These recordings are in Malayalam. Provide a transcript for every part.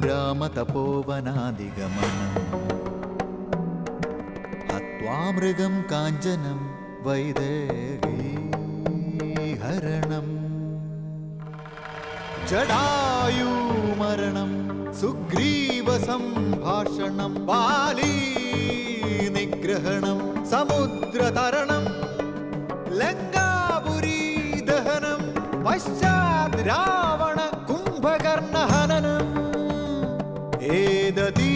രാമതപോവനാദിഗമനം ഹത്വാ മൃഗം കാഞ്ചനം വൈദേഹീഹരണം ജടായൂമരണം സുഗ്രീവസംഭാഷണം ബാലീ നിഗ്രഹണം സമുദ്രതരണം ലങ്കാപുരീ ദഹനം പശ്ചാത് രാവണ കുംഭകർണഹനനം ഏതീ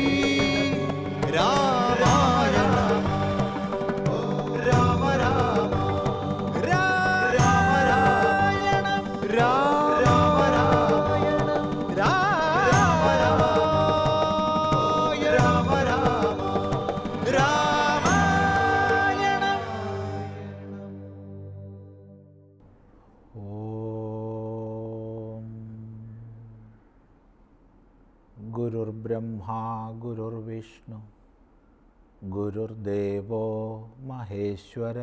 രാമായണം ഓ രാമ രാമ രാമായണം രാമ രാമായണം രാമ രാമ രാമ രാമായണം ഓം ഗുരുർബ്രഹ്മാ ഗുരുർവിഷ്ണു ഗുരുർദേവോ മഹേശ്വര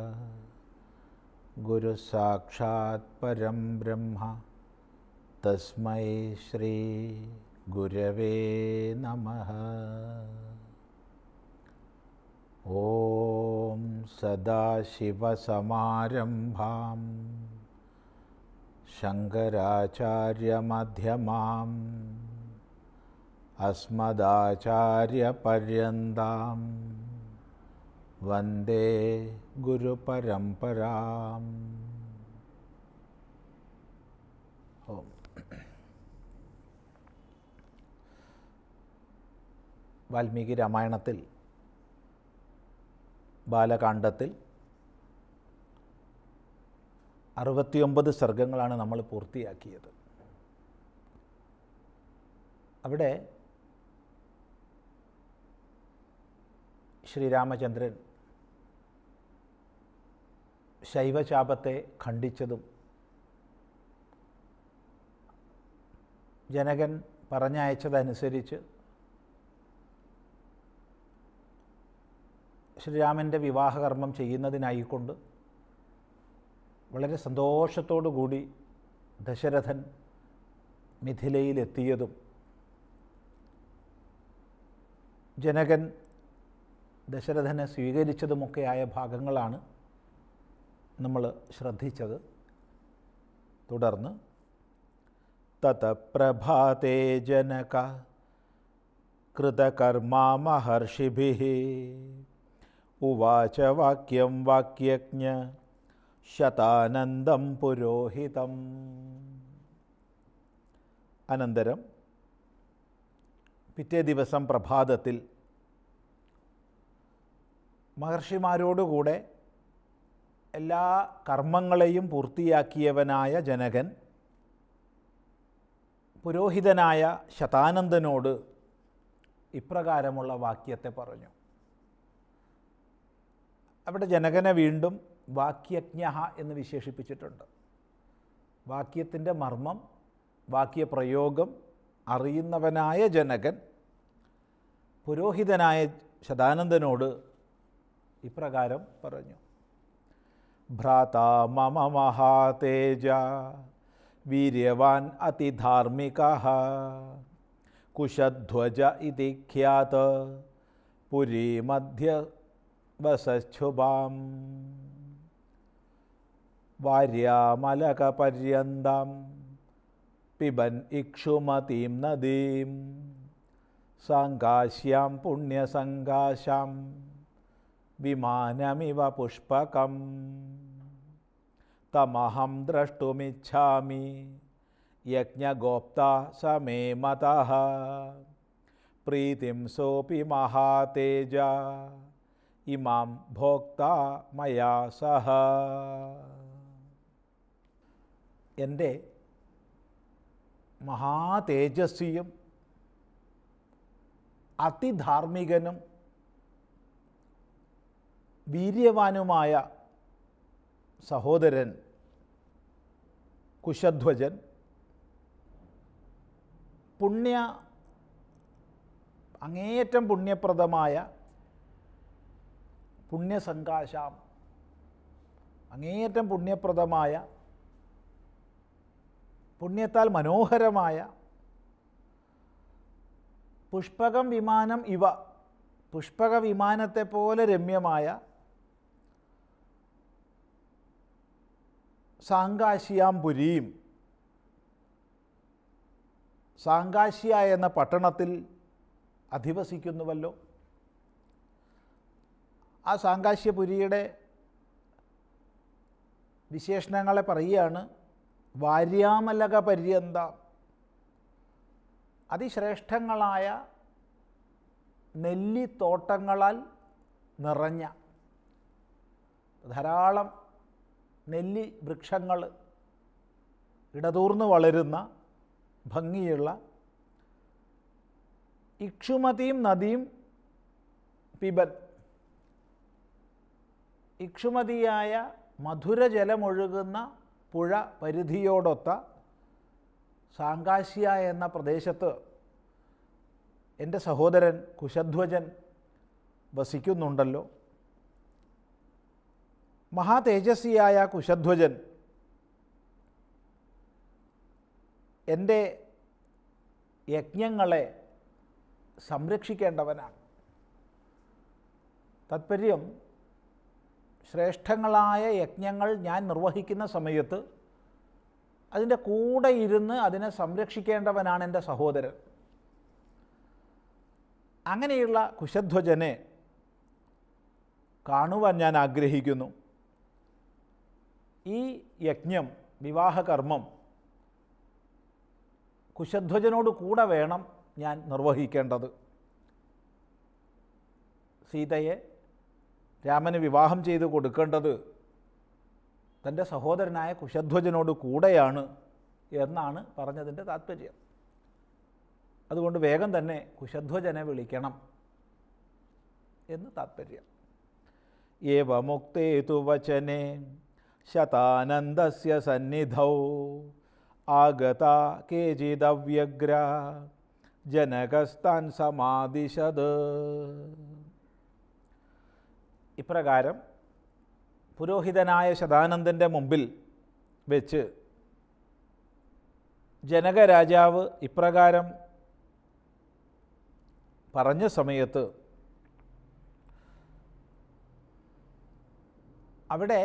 ഗുരു സാക്ഷാത് പരം ബ്രഹ്മ തസ്മൈ ശ്രീ ഗുരവേ നമ ഓം സദാശിവസമാരംഭാം ശങ്കരാചാര്യമധ്യമാം അസ്മദാചാര്യപര്യന്താം വന്ദേ ഗുരുപരമ്പരാം ഓം വാൽമീകി രാമായണത്തിൽ ബാലകാണ്ഡത്തിൽ അറുപത്തിയൊമ്പത് സർഗങ്ങളാണ് നമ്മൾ പൂർത്തിയാക്കിയത് അവിടെ ശ്രീരാമചന്ദ്രൻ ശൈവചാപത്തെ ഖണ്ഡിച്ചതും ജനകൻ പറഞ്ഞയച്ചതനുസരിച്ച് ശ്രീരാമൻ്റെ വിവാഹകർമ്മം ചെയ്യുന്നതിനായിക്കൊണ്ട് വളരെ സന്തോഷത്തോടു കൂടി ദശരഥൻ മിഥിലയിലെത്തിയതും ജനകൻ ദശരഥനെ സ്വീകരിച്ചതുമൊക്കെയായ ഭാഗങ്ങളാണ് നമ്മൾ ശ്രദ്ധിച്ചത് തുടർന്ന് തത പ്രഭാതേ ജനക കൃതകർമാ മഹർഷിഭി ഉവാച വാക്യം വാക്യജ്ഞ ശതാനന്ദം പുരോഹിതം അനന്തരം പിറ്റേ ദിവസം പ്രഭാതത്തിൽ മഹർഷിമാരോടുകൂടെ എല്ലാ കർമ്മങ്ങളെയും പൂർത്തിയാക്കിയവനായ ജനകൻ പുരോഹിതനായ ശതാനന്ദനോട് ഇപ്രകാരമുള്ള വാക്യത്തെ പറഞ്ഞു അവിടെ ജനകനെ വീണ്ടും വാക്യജ്ഞ എന്ന് വിശേഷിപ്പിച്ചിട്ടുണ്ട് വാക്യത്തിൻ്റെ മർമ്മം വാക്യപ്രയോഗം അറിയുന്നവനായ ജനകൻ പുരോഹിതനായ ശതാനന്ദനോട് ഇപ്രകാരം പറഞ്ഞു ഭ്രാതാ മമ മഹാതേജ വീര്യവാൻ അതിധാർമ്മിക കുശധ്വജ ഇതി ഖ്യാത പുരീ മധ്യ വസച്ഛുഭാം വാര്യാമലകപര്യന്താം പിബൻ ഇക്ഷുമതീം നദീം സാങ്കാശ്യാം പുണ്യസങ്കാശാം വിമാനമിവ പുഷ്പകം തമഹം ദ്രഷ്ടുമിച്ഛാമി യജ്ഞഗോപ്ത സമേ മതഃ പ്രീതിം സോപി മഹാതേജ ഇമാം ഭോക്ത മയാ സഹ എൻ്റെ മഹാതേജസ്വിയും അതിധാർമ്മികനും വീര്യവാനുമായ സഹോദരൻ കുശധ്വജൻ പുണ്യ അങ്ങേയറ്റം പുണ്യപ്രദമായ പുണ്യസങ്കാശാം അങ്ങേയറ്റം പുണ്യപ്രദമായ പുണ്യത്താൽ മനോഹരമായ പുഷ്പകം വിമാനം ഇവ പുഷ്പക വിമാനത്തെ പോലെ രമ്യമായ സാങ്കാശിയാംപുരിയും സാങ്കാശ്യ എന്ന പട്ടണത്തിൽ അധിവസിക്കുന്നുവല്ലോ ആ സാങ്കാശ്യപുരിയുടെ വിശേഷണങ്ങളെ പറയുകയാണ് വാര്യാമലക പര്യന്ത അതിശ്രേഷ്ഠങ്ങളായ നെല്ലിത്തോട്ടങ്ങളാൽ നിറഞ്ഞ ധാരാളം നെല്ലി വൃക്ഷങ്ങൾ ഇടതൂർന്ന് വളരുന്ന ഭംഗിയുള്ള ഇക്ഷുമതിയും നദിയും പിബൻ ഇക്ഷുമതിയായ മധുരജലമൊഴുകുന്ന പുഴ പരിധിയോടൊത്ത സാങ്കാശ്യ എന്ന പ്രദേശത്ത് എൻ്റെ സഹോദരൻ കുശധ്വജൻ വസിക്കുന്നുണ്ടല്ലോ മഹാതേജസ്വിയായ കുശധ്വജൻ എൻ്റെ യജ്ഞങ്ങളെ സംരക്ഷിക്കേണ്ടവനാണ് താത്പര്യം ശ്രേഷ്ഠങ്ങളായ യജ്ഞങ്ങൾ ഞാൻ നിർവഹിക്കുന്ന സമയത്ത് അതിൻ്റെ കൂടെ ഇരുന്ന് അതിനെ സംരക്ഷിക്കേണ്ടവനാണ് എൻ്റെ സഹോദരൻ അങ്ങനെയുള്ള കുശധ്വജനെ കാണുവാൻ ഞാൻ ആഗ്രഹിക്കുന്നു ഈ യജ്ഞം വിവാഹകർമ്മം കുശധ്വജനോട് കൂടെ വേണം ഞാൻ നിർവഹിക്കേണ്ടത് സീതയെ രാമന് വിവാഹം ചെയ്ത് കൊടുക്കേണ്ടത് തൻ്റെ സഹോദരനായ കുശധ്വജനോട് കൂടെയാണ് എന്നാണ് പറഞ്ഞതിൻ്റെ താത്പര്യം അതുകൊണ്ട് വേഗം തന്നെ കുശധ്വജനെ വിളിക്കണം എന്ന് താത്പര്യം ഏവമുക്തേ തു വചനെ ശതാനന്ദസ്യ സന്നിധൗ ആഗത കേചിദവ്യഗ്ര ജനകസ്താൻ സമാദിശത് ഇപ്രകാരം പുരോഹിതനായ ശതാനന്ദൻ്റെ മുമ്പിൽ വെച്ച് ജനകരാജാവ് ഇപ്രകാരം പറഞ്ഞ സമയത്ത് അവിടെ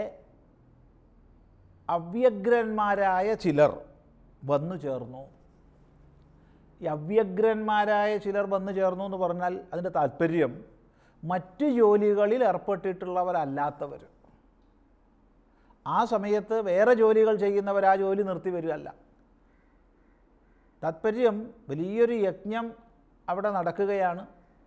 അവ്യഗ്രന്മാരായ ചിലർ വന്നു ചേർന്നു ഈ അവ്യഗ്രന്മാരായ ചിലർ വന്നു ചേർന്നു എന്ന് പറഞ്ഞാൽ അതിൻ്റെ താല്പര്യം മറ്റു ജോലികളിൽ ഏർപ്പെട്ടിട്ടുള്ളവരല്ലാത്തവർ ആ സമയത്ത് വേറെ ജോലികൾ ചെയ്യുന്നവർ ആ ജോലി നിർത്തി വരികയല്ല താത്പര്യം വലിയൊരു യജ്ഞം അവിടെ നടക്കുകയാണ്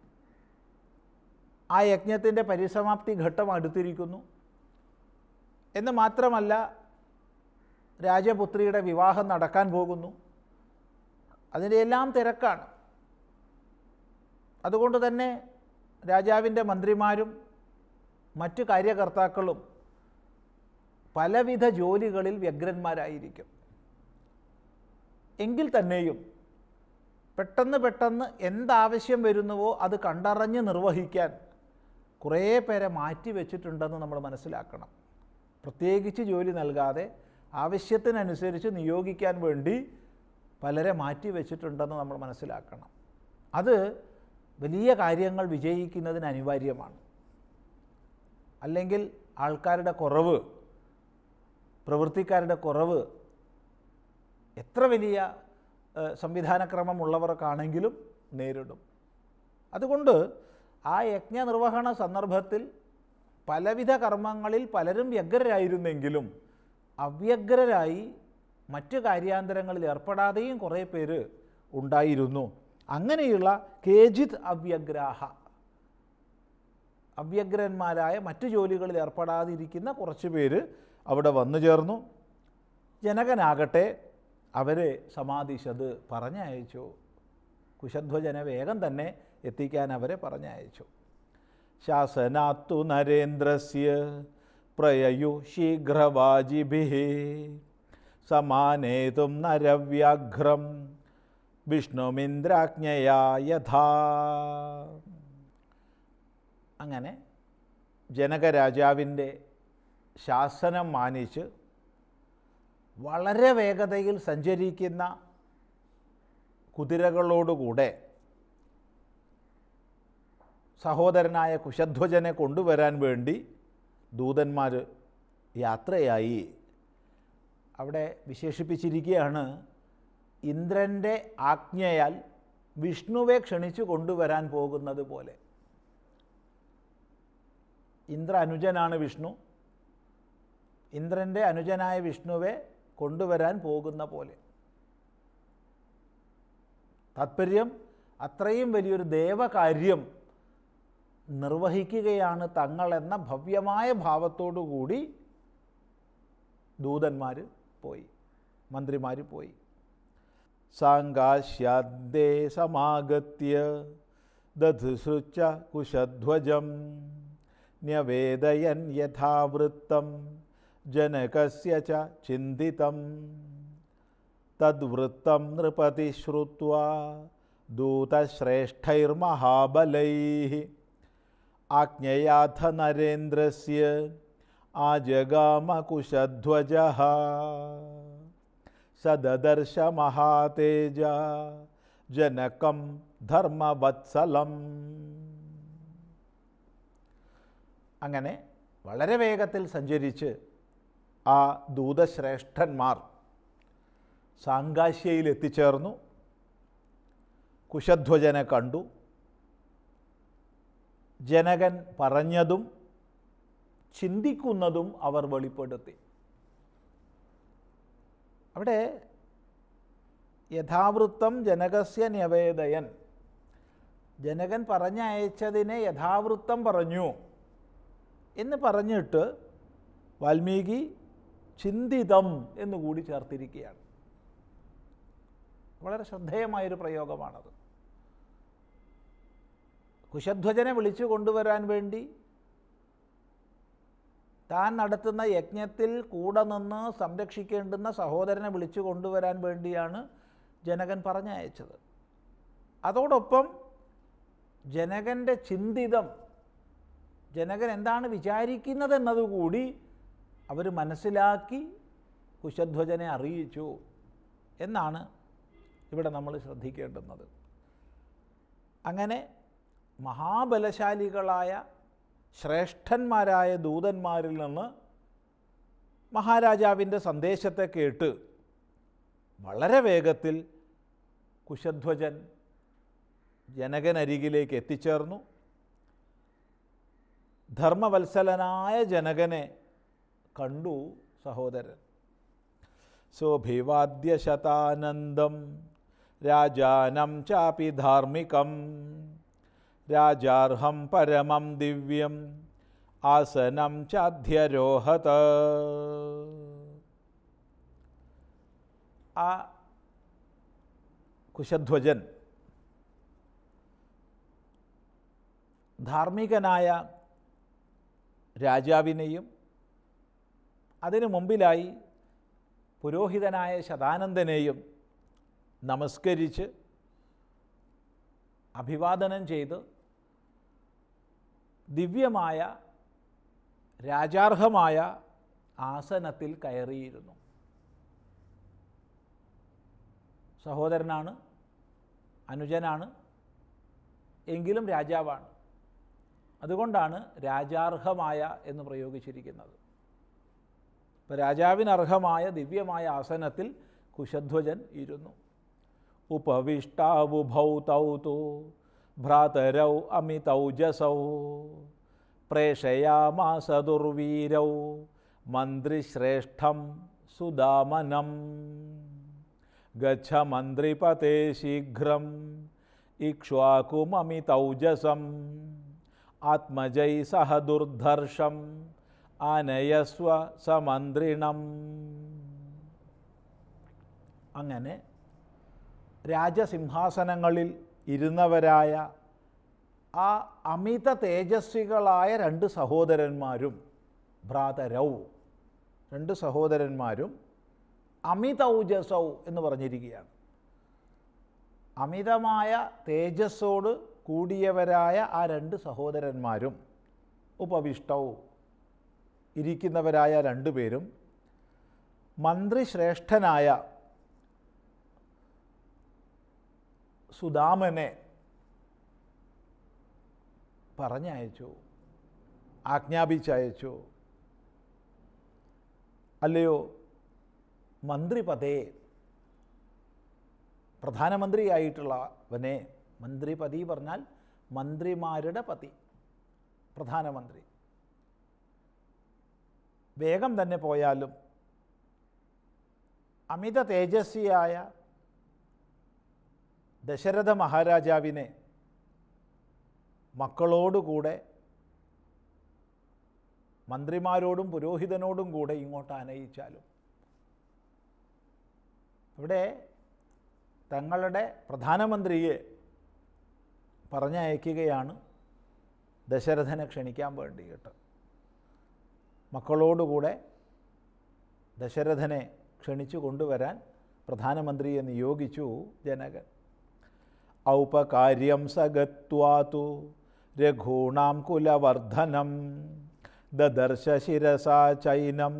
ആ യജ്ഞത്തിൻ്റെ പരിസമാപ്തി ഘട്ടം അടുത്തിരിക്കുന്നു എന്ന് മാത്രമല്ല രാജപുത്രിയുടെ വിവാഹം നടക്കാൻ പോകുന്നു അതിൻ്റെ എല്ലാം തിരക്കാണ് അതുകൊണ്ട് തന്നെ രാജാവിൻ്റെ മന്ത്രിമാരും മറ്റു കാര്യകർത്താക്കളും പലവിധ ജോലികളിൽ വ്യഗ്രന്മാരായിരിക്കും എങ്കിൽ തന്നെയും പെട്ടെന്ന് പെട്ടെന്ന് എന്താവശ്യം വരുന്നുവോ അത് കണ്ടറിഞ്ഞ് നിർവഹിക്കാൻ കുറേ പേരെ മാറ്റി വെച്ചിട്ടുണ്ടെന്ന് നമ്മൾ മനസ്സിലാക്കണം പ്രത്യേകിച്ച് ജോലി നൽകാതെ ആവശ്യത്തിനനുസരിച്ച് നിയോഗിക്കാൻ വേണ്ടി പലരെ മാറ്റി വെച്ചിട്ടുണ്ടെന്ന് നമ്മൾ മനസ്സിലാക്കണം അത് വലിയ കാര്യങ്ങൾ വിജയിക്കുന്നതിന് അനിവാര്യമാണ് അല്ലെങ്കിൽ ആൾക്കാരുടെ കുറവ് പ്രവൃത്തിക്കാരുടെ കുറവ് എത്ര വലിയ ഏഹ്, സംവിധാനക്രമമുള്ളവർക്കാണെങ്കിലും നേരിടും അതുകൊണ്ട് ആ യജ്ഞ നിർവഹണ സന്ദർഭത്തിൽ പലവിധ കർമ്മങ്ങളിൽ പലരും വ്യഗ്രരായിരുന്നെങ്കിലും അവ്യഗ്രരായി മറ്റു കാര്യാന്തരങ്ങളിൽ ഏർപ്പെടാതെയും കുറേ പേര് ഉണ്ടായിരുന്നു അങ്ങനെയുള്ള കേജിത് അവ്യഗ്രാഹ അവ്യഗ്രന്മാരായ മറ്റു ജോലികളിൽ ഏർപ്പെടാതിരിക്കുന്ന കുറച്ച് പേര് അവിടെ വന്നു ചേർന്നു ജനകനാകട്ടെ അവരെ സമാധിച്ചത് പറഞ്ഞയച്ചു കുശധ്വജനെ വേഗം തന്നെ എത്തിക്കാൻ അവരെ പറഞ്ഞയച്ചു ശാസനാത്തു നരേന്ദ്രസ്യ പ്രയയു ശീഘ്രവാജിഭി സമാനേതും നരവ്യാഘ്രം വിഷ്ണുമിന്ദ്രാജ്ഞയാ യഥാ അങ്ങനെ ജനകരാജാവിൻ്റെ ശാസനം മാനിച്ച് വളരെ വേഗതയിൽ സഞ്ചരിക്കുന്ന കുതിരകളോടുകൂടെ സഹോദരനായ കുശധ്വജനെ കൊണ്ടുവരാൻ വേണ്ടി ദൂതന്മാർ യാത്രയായി അവിടെ വിശേഷിപ്പിച്ചിരിക്കുകയാണ് ഇന്ദ്രൻ്റെ ആജ്ഞയാൽ വിഷ്ണുവെ ക്ഷണിച്ചു കൊണ്ടുവരാൻ പോകുന്നത് പോലെ ഇന്ദ്ര അനുജനാണ് വിഷ്ണു ഇന്ദ്രൻ്റെ അനുജനായ വിഷ്ണുവെ കൊണ്ടുവരാൻ പോകുന്ന പോലെ താത്പര്യം അത്രയും വലിയൊരു ദേവകാര്യം നിർവഹിക്കുകയാണ് തങ്ങളെന്ന ഭവ്യമായ ഭാവത്തോടു കൂടി ദൂതന്മാർ പോയി മന്ത്രിമാർ പോയി സാങ്കാശ്യാദ്ദേ സമാഗത്യ ദധുസൃച്ച കുശധ്വജം ന്യവേദയൻ യഥാവൃത്തം ജനകസ്യ ച ചിന്തിതം തദ്വൃത്തം നൃപതി ശ്രുത്വാ ദൂതശ്രേഷ്ഠൈർമഹാബലൈः ആജ്ഞയാഥ നരേന്ദ്രസ്യ ആജഗാമകുശധ്വജः സദദർശ മഹാതേജ ജനകം ധർമ്മവത്സലം അങ്ങനെ വളരെ വേഗത്തിൽ സഞ്ചരിച്ച് ആ ദൂതശ്രേഷ്ഠന്മാർ സാങ്കാശ്യയിൽ എത്തിച്ചേർന്നു കുശധ്വജനെ കണ്ടു ജനകൻ പറഞ്ഞതും ചിന്തിക്കുന്നതും അവർ വെളിപ്പെടുത്തി അവിടെ യഥാവൃത്തം ജനകസ്യ ന്യവേദയൻ ജനകൻ പറഞ്ഞയച്ചതിനെ യഥാവൃത്തം പറഞ്ഞു എന്ന് പറഞ്ഞിട്ട് വാൽമീകി ചിന്തിതം എന്ന് കൂടി ചേർത്തിരിക്കുകയാണ് വളരെ ശ്രദ്ധേയമായൊരു പ്രയോഗമാണത് കുശധ്വജനെ വിളിച്ചു കൊണ്ടുവരാൻ വേണ്ടി താൻ നടത്തുന്ന യജ്ഞത്തിൽ കൂടെ നിന്ന് സംരക്ഷിക്കേണ്ടുന്ന സഹോദരനെ വിളിച്ചു കൊണ്ടുവരാൻ വേണ്ടിയാണ് ജനകൻ പറഞ്ഞയച്ചത് അതോടൊപ്പം ജനകൻ്റെ ചിന്തിതം ജനകൻ എന്താണ് വിചാരിക്കുന്നത് എന്നതുകൂടി അവർ മനസ്സിലാക്കി കുശധ്വജനെ അറിയിച്ചു എന്നാണ് ഇവിടെ നമ്മൾ ശ്രദ്ധിക്കേണ്ടുന്നത് അങ്ങനെ മഹാബലശാലികളായ ശ്രേഷ്ഠന്മാരായ ദൂതന്മാരിൽ നിന്ന് മഹാരാജാവിൻ്റെ സന്ദേശത്തെ കേട്ട് വളരെ വേഗത്തിൽ കുശധ്വജൻ ജനകനരികിലേക്ക് എത്തിച്ചേർന്നു ധർമ്മവത്സലനായ ജനകനെ കണ്ടു സഹോദരൻ ശോഭിവാദ്യശതാനന്ദം രാജാനം ചാപി ധാർമ്മികം രാജാർഹം പരമം ദിവ്യം ആസനം ചാധ്യരോഹത ആ കുശധ്വജൻ ധാർമ്മികനായ രാജാവിനെയും അതിനു മുമ്പിലായി പുരോഹിതനായ ശതാനന്ദനെയും നമസ്കരിച്ച് അഭിവാദനം ചെയ്ത് ദിവ്യമായ രാജാർഹമായ ആസനത്തിൽ കയറിയിരുന്നു സഹോദരനാണ് അനുജനാണ് എങ്കിലും രാജാവാണ് അതുകൊണ്ടാണ് രാജാർഹമായ എന്ന് പ്രയോഗിച്ചിരിക്കുന്നത് ഇപ്പോൾ രാജാവിനർഹമായ ദിവ്യമായ ആസനത്തിൽ കുശധ്വജൻ ഇരുന്നു ഉപവിഷ്ടാവുഭൗ തൗ തു ഭ്രാതരൗ അമിതൗജസൗ പ്രേഷയാമാസ ദുർവീരൗ മന്ത്രിശ്രേഷ്ഠം സുദാമനം ഗച്ഛ മന്ത്രിപതേ ശീഘ്രം ഇക്ഷ്വാകുമമിതൗജസം ആത്മജൈ സഹ ദുർധർഷം ആനയസ്വ സമന്ത്രിണം അങ്ങനെ രാജസിംഹാസനങ്ങളിൽ ഇരുന്നവരായ ആ അമിത തേജസ്വികളായ രണ്ട് സഹോദരന്മാരും ഭ്രാതരൗ രണ്ട് സഹോദരന്മാരും അമിതൗജസൗ എന്ന് പറഞ്ഞിരിക്കുകയാണ് അമിതമായ തേജസ്സോട് കൂടിയവരായ ആ രണ്ട് സഹോദരന്മാരും ഉപവിഷ്ടൗ ഇരിക്കുന്നവരായ രണ്ടുപേരും മന്ത്രിശ്രേഷ്ഠനായ സുദാമനെ പറഞ്ഞയച്ചു ആജ്ഞാപിച്ചയച്ചു അല്ലയോ മന്ത്രിപദേ പ്രധാനമന്ത്രിയായിട്ടുള്ളവനെ മന്ത്രിപതി പറഞ്ഞാൽ മന്ത്രിമാരുടെ പതി പ്രധാനമന്ത്രി വേഗം തന്നെ പോയാലും അമിത തേജസ്വിയായ ദശരഥ മഹാരാജാവിനെ മക്കളോടുകൂടെ മന്ത്രിമാരോടും പുരോഹിതനോടും കൂടെ ഇങ്ങോട്ട് ആനയിച്ചാലും ഇവിടെ തങ്ങളുടെ പ്രധാനമന്ത്രിയെ പറഞ്ഞയക്കുകയാണ് ദശരഥനെ ക്ഷണിക്കാൻ വേണ്ടിയിട്ട് മക്കളോടുകൂടെ ദശരഥനെ ക്ഷണിച്ചു കൊണ്ടുവരാൻ പ്രധാനമന്ത്രിയെ നിയോഗിച്ചു ജനകൻ ഔപകാര്യം സഗത്വാതു രഘൂണാം കുലവർദ്ധനം ദദർശ ശിരസാ ചൈനം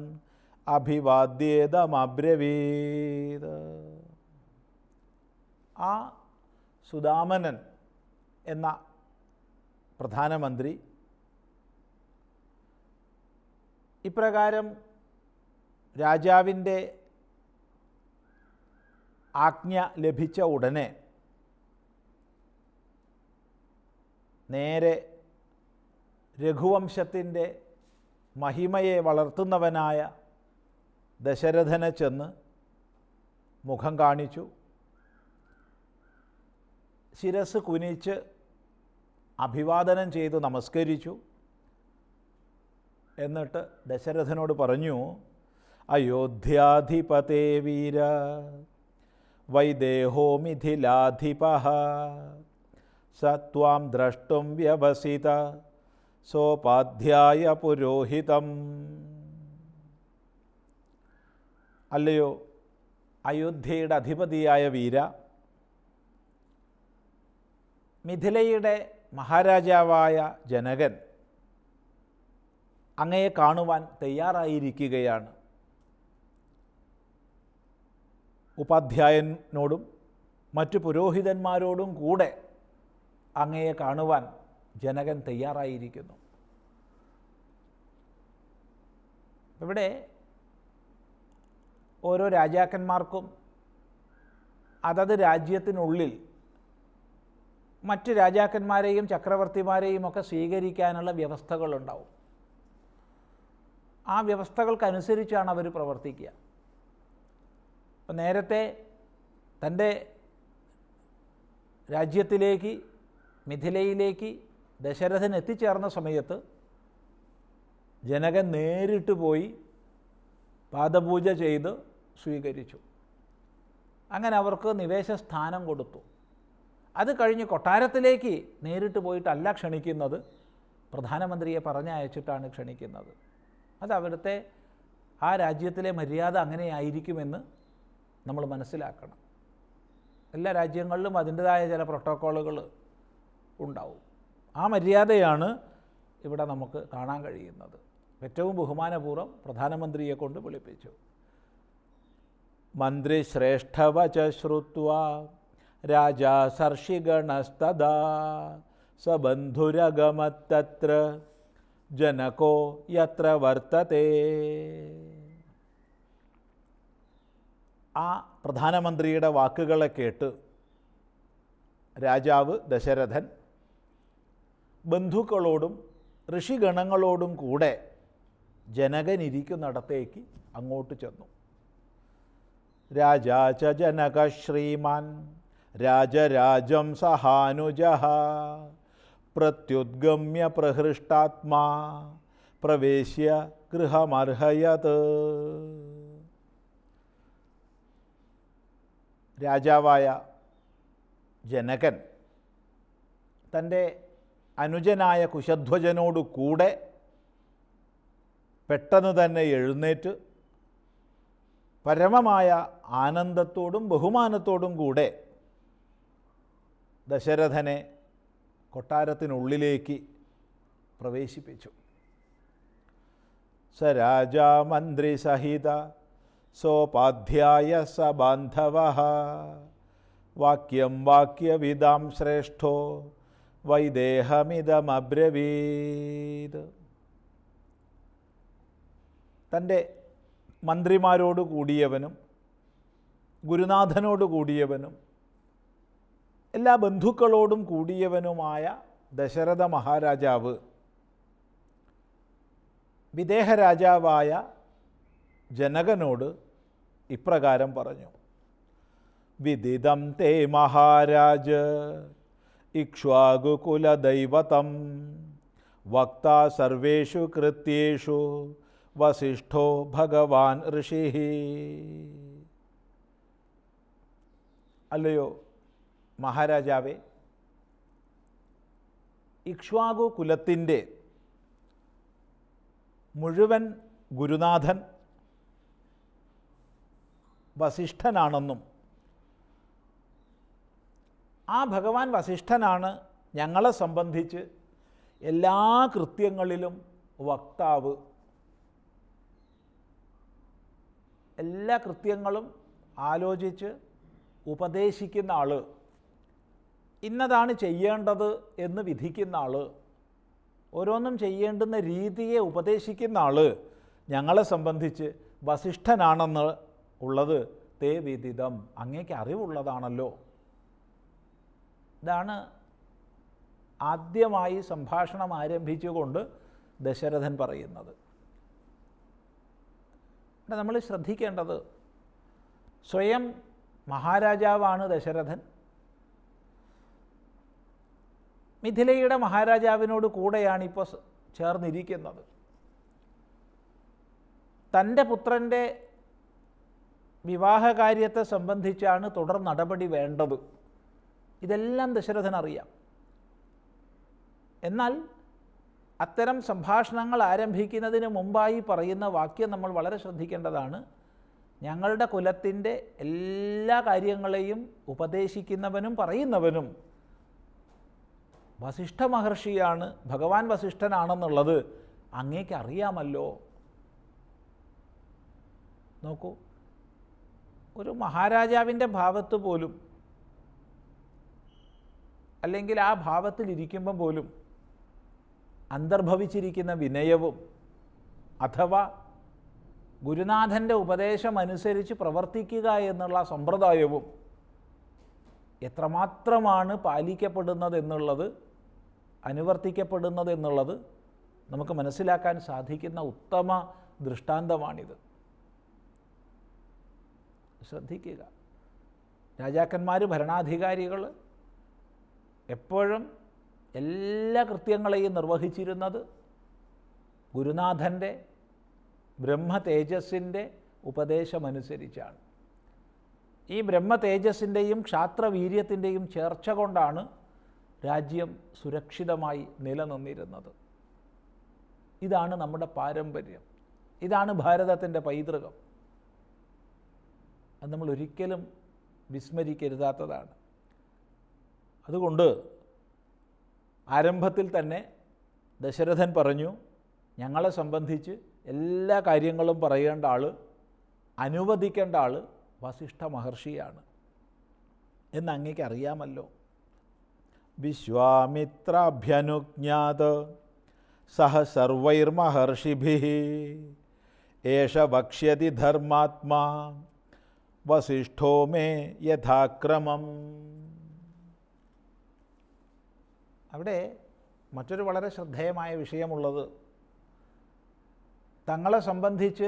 അഭിവാദ്യേതമബ്രവീത് ആ സുദാമനൻ എന്ന പ്രധാനമന്ത്രി ഇപ്രകാരം രാജാവിൻ്റെ ആജ്ഞ ലഭിച്ച ഉടനെ നേരെ രഘുവംശത്തിൻ്റെ മഹിമയെ വളർത്തുന്നവനായ ദശരഥനെ ചെന്ന് മുഖം കാണിച്ചു ശിരസ് കുനിച്ച് അഭിവാദനം ചെയ്ത് നമസ്കരിച്ചു എന്നിട്ട് ദശരഥനോട് പറഞ്ഞു അയോധ്യാധിപതേ വീര വൈദേഹോ മിഥിലാധിപ സത്വാം ദ്രഷ്ടും വ്യവസിത സോപാധ്യായ പുരോഹിതം അല്ലയോ അയോധ്യയുടെ അധിപതിയായ വീര മിഥിലയുടെ മഹാരാജാവായ ജനകൻ അങ്ങയെ കാണുവാൻ തയ്യാറായിരിക്കുകയാണ് ഉപാധ്യായനോടും മറ്റു പുരോഹിതന്മാരോടും കൂടെ അങ്ങയെ കാണുവാൻ ജനകൻ തയ്യാറായിരിക്കുന്നു ഇവിടെ ഓരോ രാജാക്കന്മാർക്കും അതത് രാജ്യത്തിനുള്ളിൽ മറ്റ് രാജാക്കന്മാരെയും ചക്രവർത്തിമാരെയും ഒക്കെ സ്വീകരിക്കാനുള്ള വ്യവസ്ഥകളുണ്ടാവും ആ വ്യവസ്ഥകൾക്കനുസരിച്ചാണ് അവർ പ്രവർത്തിക്കുക അപ്പം നേരത്തെ തൻ്റെ രാജ്യത്തിലേക്ക് മിഥിലയിലേക്ക് ദശരഥൻ എത്തിച്ചേർന്ന സമയത്ത് ജനകൻ നേരിട്ട് പോയി പാദപൂജ ചെയ്ത് സ്വീകരിച്ചു അങ്ങനെ അവർക്ക് നിവേശ സ്ഥാനം കൊടുത്തു അത് കഴിഞ്ഞ് കൊട്ടാരത്തിലേക്ക് നേരിട്ട് പോയിട്ടല്ല ക്ഷണിക്കുന്നത് പ്രധാനമന്ത്രിയെ പറഞ്ഞയച്ചിട്ടാണ് ക്ഷണിക്കുന്നത് അത് അവിടുത്തെ ആ രാജ്യത്തിലെ മര്യാദ അങ്ങനെയായിരിക്കുമെന്ന് നമ്മൾ മനസ്സിലാക്കണം എല്ലാ രാജ്യങ്ങളിലും അതിൻ്റെതായ ചില പ്രോട്ടോക്കോളുകൾ ഉണ്ടാവും ആ മര്യാദയാണ് ഇവിടെ നമുക്ക് കാണാൻ കഴിയുന്നത് ഏറ്റവും ബഹുമാനപൂർവ്വം പ്രധാനമന്ത്രിയെ കൊണ്ട് വിളിപ്പിച്ചു മന്ത്രിശ്രേഷ്ഠവച ശ്രുത്വ രാജാ സർഷിഗണസ്തദാ സബന്ധുരഗമത്തത്ര ജനകോ യത്ര വർത്തത്തെ ആ പ്രധാനമന്ത്രിയുടെ വാക്കുകളെ കേട്ട് രാജാവ് ദശരഥൻ ബന്ധുക്കളോടും ഋഷിഗണങ്ങളോടും കൂടെ ജനകനിരിക്കുന്നിടത്തേക്ക് അങ്ങോട്ട് ചെന്നു രാജാച ജനക ശ്രീമാൻ രാജരാജം സഹാനുജ പ്രത്യുദ്ഗമ്യ പ്രഹൃഷ്ടാത്മാ പ്രവേശ്യ ഗൃഹമർഹയത് രാജാവായ ജനകൻ തൻ്റെ അനുജനായ കുശധ്വജനോടു കൂടെ പെട്ടെന്ന് തന്നെ എഴുന്നേറ്റ് പരമമായ ആനന്ദത്തോടും ബഹുമാനത്തോടും കൂടെ ദശരഥനെ കൊട്ടാരത്തിനുള്ളിലേക്ക് പ്രവേശിപ്പിച്ചു സ രാജാമന്ത്രി സഹിത സോപാധ്യായ സ ബാന്ധവ വാക്യം വാക്യവിദാം ശ്രേഷ്ഠോ വൈദേഹമിതമബ്രവീത് തൻ്റെ മന്ത്രിമാരോട് കൂടിയവനും ഗുരുനാഥനോട് കൂടിയവനും എല്ലാ ബന്ധുക്കളോടും കൂടിയവനുമായ ദശരഥ മഹാരാജാവ് വിദേഹരാജാവായ ജനകനോട് ഇപ്രകാരം പറഞ്ഞു വിദിതം തേ മഹാരാജ് ഇക്ഷ്വാകുകുലദൈവതം വക്ത സർവേഷു കൃത്യേഷു വസിഷ്ഠോ ഭഗവാൻ ഋഷി അല്ലയോ മഹാരാജാവേ ഇക്ഷ്വാകു കുലത്തിൻ്റെ മുഴുവൻ ഗുരുനാഥൻ വസിഷ്ഠനാണെന്നും ആ ഭഗവാൻ വസിഷ്ഠനാണ് ഞങ്ങളെ സംബന്ധിച്ച് എല്ലാ കൃത്യങ്ങളിലും വക്താവ് എല്ലാ കൃത്യങ്ങളും ആലോചിച്ച് ഉപദേശിക്കുന്ന ആൾ ഇന്നതാണ് ചെയ്യേണ്ടത് എന്ന് വിധിക്കുന്ന ആൾ ഓരോന്നും ചെയ്യേണ്ടുന്ന രീതിയെ ഉപദേശിക്കുന്ന ആൾ ഞങ്ങളെ സംബന്ധിച്ച് വസിഷ്ഠനാണെന്ന് ഉള്ളത് തേ വിദിതം അങ്ങേക്ക് അറിവുള്ളതാണല്ലോ ഇതാണ് ആദ്യമായി സംഭാഷണം ആരംഭിച്ചുകൊണ്ട് ദശരഥൻ പറയുന്നത് ഇവിടെ നമ്മൾ ശ്രദ്ധിക്കേണ്ടത് സ്വയം മഹാരാജാവാണ് ദശരഥൻ മിഥിലയുടെ മഹാരാജാവിനോട് കൂടെയാണ് ഇപ്പോൾ സ- ചേർന്നിരിക്കുന്നത് തൻ്റെ പുത്രൻ്റെ വിവാഹകാര്യത്തെ സംബന്ധിച്ചാണ് തുടർ നടപടി വേണ്ടത് ഇതെല്ലാം ദശരഥൻ അറിയാം എന്നാൽ അത്തരം സംഭാഷണങ്ങൾ ആരംഭിക്കുന്നതിന് മുമ്പായി പറയുന്ന വാക്യം നമ്മൾ വളരെ ശ്രദ്ധിക്കേണ്ടതാണ് ഞങ്ങളുടെ കുലത്തിൻ്റെ എല്ലാ കാര്യങ്ങളെയും ഉപദേശിക്കുന്നവനും പറയുന്നവനും വസിഷ്ഠ മഹർഷിയാണ് ഭഗവാൻ വസിഷ്ഠനാണെന്നുള്ളത് അങ്ങേക്ക് അറിയാമല്ലോ നോക്കൂ ഒരു മഹാരാജാവിൻ്റെ ഭാവത്ത് പോലും അല്ലെങ്കിൽ ആ ഭാവത്തിലിരിക്കുമ്പം പോലും അന്തർഭവിച്ചിരിക്കുന്ന വിനയവും അഥവാ ഗുരുനാഥൻ്റെ ഉപദേശം അനുസരിച്ച് പ്രവർത്തിക്കുക എന്നുള്ള സമ്പ്രദായവും എത്രമാത്രമാണ് പാലിക്കപ്പെടുന്നത് എന്നുള്ളത് അനുവർത്തിക്കപ്പെടുന്നത് എന്നുള്ളത് നമുക്ക് മനസ്സിലാക്കാൻ സാധിക്കുന്ന ഉത്തമ ദൃഷ്ടാന്തമാണിത് ശ്രദ്ധിക്കുക രാജാക്കന്മാർ ഭരണാധികാരികൾ എപ്പോഴും എല്ലാ കൃത്യങ്ങളെയും നിർവഹിച്ചിരുന്നത് ഗുരുനാഥൻ്റെ ബ്രഹ്മ തേജസ്സിൻ്റെ ഉപദേശമനുസരിച്ചാണ് ഈ ബ്രഹ്മ തേജസ്സിൻ്റെയും ക്ഷാത്രവീര്യത്തിൻ്റെയും ചേർച്ച കൊണ്ടാണ് രാജ്യം സുരക്ഷിതമായി നിലനിന്നിരുന്നത് ഇതാണ് നമ്മുടെ പാരമ്പര്യം ഇതാണ് ഭാരതത്തിൻ്റെ പൈതൃകം അത് നമ്മൾ ഒരിക്കലും വിസ്മരിക്കരുതാത്തതാണ് അതുകൊണ്ട് ആരംഭത്തിൽ തന്നെ ദശരഥൻ പറഞ്ഞു ഞങ്ങളെ സംബന്ധിച്ച് എല്ലാ കാര്യങ്ങളും പറയേണ്ട ആൾ അനുവദിക്കേണ്ട ആൾ വസിഷ്ഠ മഹർഷിയാണ് എന്ന് അങ്ങേക്ക് അറിയാമല്ലോ വിശ്വാമിത്രാഭ്യനുജ്ഞാത് സഹ സർവൈർമഹർഷിഭി ഏഷ വക്ഷ്യതി ധർമാത്മാ വസിഷ്ഠോ മേ യഥാക്രമം അവിടെ മറ്റൊരു വളരെ ശ്രദ്ധേയമായ വിഷയമുള്ളത് തങ്ങളെ സംബന്ധിച്ച്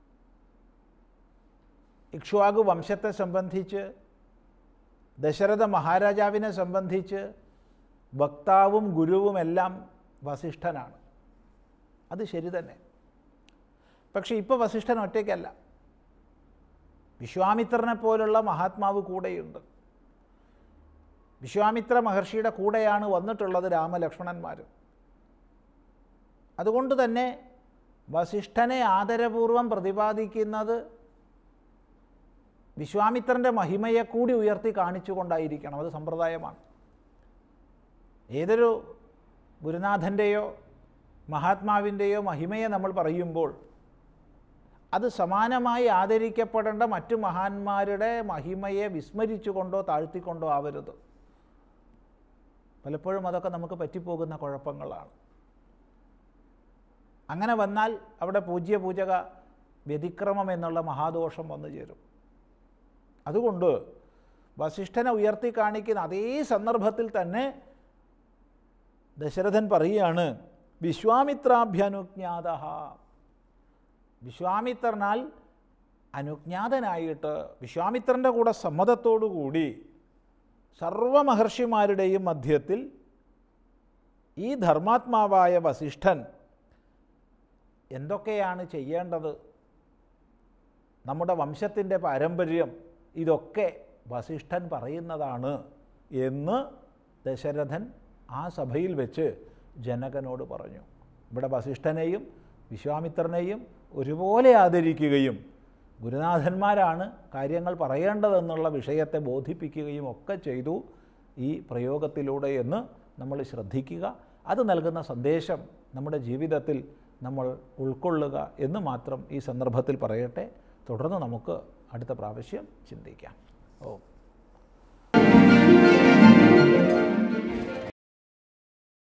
ഇക്ഷ്വാകു വംശത്തെ സംബന്ധിച്ച് ദശരഥ മഹാരാജാവിനെ സംബന്ധിച്ച് വക്താവും ഗുരുവുമെല്ലാം വസിഷ്ഠനാണ് അത് ശരി തന്നെ പക്ഷേ ഇപ്പോൾ വസിഷ്ഠൻ ഒറ്റയ്ക്കല്ല വിശ്വാമിത്രനെ പോലുള്ള മഹാത്മാവ് കൂടെയുണ്ട് വിശ്വാമിത്ര മഹർഷിയുടെ കൂടെയാണ് വന്നിട്ടുള്ളത് രാമലക്ഷ്മണന്മാർ അതുകൊണ്ട് തന്നെ വസിഷ്ഠനെ ആദരപൂർവം പ്രതിപാദിക്കുന്നത് വിശ്വാമിത്രൻ്റെ മഹിമയെ കൂടി ഉയർത്തി കാണിച്ചുകൊണ്ടായിരിക്കണം അത് സമ്പ്രദായമാണ് ഏതൊരു ഗുരുനാഥൻ്റെയോ മഹാത്മാവിൻ്റെയോ മഹിമയെ നമ്മൾ പറയുമ്പോൾ അത് സമാനമായി ആദരിക്കപ്പെടേണ്ട മറ്റു മഹാന്മാരുടെ മഹിമയെ വിസ്മരിച്ചുകൊണ്ടോ താഴ്ത്തിക്കൊണ്ടോ ആവരുത് പലപ്പോഴും അതൊക്കെ നമുക്ക് പറ്റിപ്പോകുന്ന കുഴപ്പങ്ങളാണ് അങ്ങനെ വന്നാൽ അവിടെ പൂജ്യ പൂജക വ്യതിക്രമം എന്നുള്ള മഹാദോഷം വന്നു ചേരും അതുകൊണ്ട് വസിഷ്ഠനെ ഉയർത്തി കാണിക്കുന്ന അതേ സന്ദർഭത്തിൽ തന്നെ ദശരഥൻ പറയുകയാണ് വിശ്വാമിത്രാഭ്യനുജ്ഞാത വിശ്വാമിത്രനാൽ അനുജ്ഞാതനായിട്ട് വിശ്വാമിത്രൻ്റെ കൂടെ സമ്മതത്തോടുകൂടി സർവമഹർഷിമാരുടെയും മധ്യത്തിൽ ഈ ധർമാത്മാവായ വസിഷ്ഠൻ എന്തൊക്കെയാണ് ചെയ്യേണ്ടത് നമ്മുടെ വംശത്തിൻ്റെ പാരമ്പര്യം ഇതൊക്കെ വസിഷ്ഠൻ പറയുന്നതാണ് എന്ന് ദശരഥൻ ആ സഭയിൽ വെച്ച് ജനകനോട് പറഞ്ഞു ഇവിടെ വസിഷ്ഠനെയും വിശ്വാമിത്രനെയും ഒരുപോലെ ആദരിക്കുകയും ഗുരുനാഥന്മാരാണ് കാര്യങ്ങൾ പറയേണ്ടതെന്നുള്ള വിഷയത്തെ ബോധിപ്പിക്കുകയും ഒക്കെ ചെയ്തു ഈ പ്രയോഗത്തിലൂടെ എന്ന് നമ്മൾ ശ്രദ്ധിക്കുക അത് നൽകുന്ന സന്ദേശം നമ്മുടെ ജീവിതത്തിൽ നമ്മൾ ഉൾക്കൊള്ളുക എന്ന് മാത്രം ഈ സന്ദർഭത്തിൽ പറയട്ടെ തുടർന്ന് നമുക്ക് അടുത്ത പ്രാവശ്യം ചിന്തിക്കാം ഓ